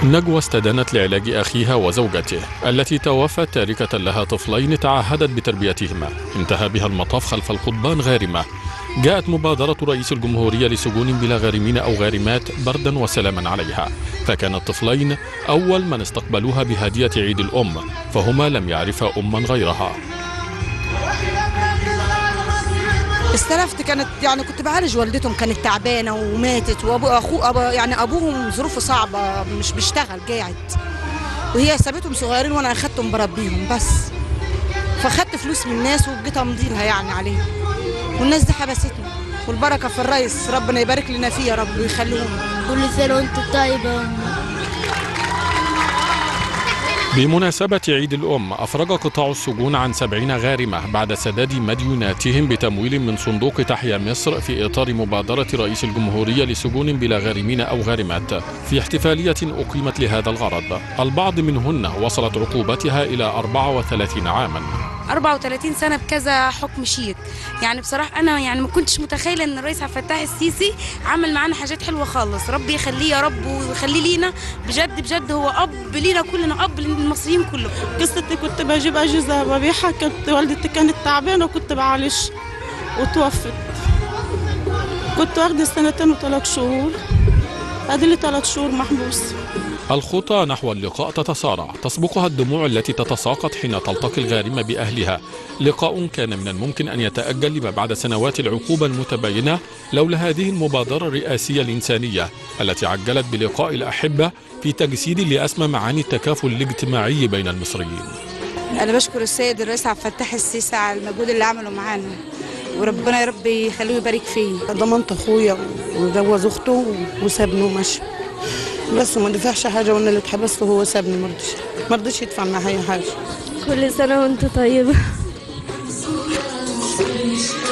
نجوى استدانت لعلاج أخيها وزوجته التي توفت تاركة لها طفلين تعهدت بتربيتهما انتهى بها المطاف خلف القضبان غارمة جاءت مبادرة رئيس الجمهورية لسجون بلا غارمين أو غارمات بردا وسلاما عليها فكان الطفلين أول من استقبلوها بهدية عيد الأم فهما لم يعرفا أما غيرها استلفت كانت يعني كنت بعالج والدتهم كانت تعبانه وماتت وابو اخو أبو يعني ابوهم ظروفه صعبه مش بيشتغل قاعد وهي سابتهم صغيرين وانا اخدتهم بربيهم بس فاخدت فلوس من الناس وجيت امضي لها يعني عليها والناس دي حبستني والبركه في الرئيس ربنا يبارك لنا فيه يا رب ويخليهم كل سنة وانت طيبة يا أم. بمناسبة عيد الأم أفرج قطاع السجون عن سبعين غارمة بعد سداد مديوناتهم بتمويل من صندوق تحيا مصر في إطار مبادرة رئيس الجمهورية لسجون بلا غارمين أو غارمات في احتفالية أقيمت لهذا الغرض البعض منهن وصلت عقوبتها إلى 34 عاما 34 سنه بكذا حكم شيك يعني بصراحه انا يعني ما كنتش متخيله ان الرئيس عبد الفتاح السيسي عمل معانا حاجات حلوه خالص ربي يخليه يا رب ويخليه لينا بجد بجد هو اب لينا كلنا اب للمصريين كلهم قصتي كنت بجيب أجهزة ببيعها كنت والدتي كانت تعبانة وكنت بعالج وتوفت كنت واخدة سنتين وثلاث شهور هذه لي ثلاث شهور محبوس الخطى نحو اللقاء تتصارع تسبقها الدموع التي تتساقط حين تلتقي الغارمة بأهلها لقاء كان من الممكن أن يتأجل لما بعد سنوات العقوبة المتباينة لولا هذه المبادرة الرئاسية الإنسانية التي عجلت بلقاء الأحبة في تجسيد لأسمى معاني التكافل الاجتماعي بين المصريين انا بشكر السيد الرئيس عبد الفتاح السيسي على المجهود اللي عمله معانا وربنا يا رب يخليه يبارك فيه ضمنت أخويا وجوز أخته وسابني ومشي بس ما دفعش حاجة وأنا اللي اتحبست وهو سابني مرضيش مرضيش يدفع معايا حاجة كل سنة وانت طيبة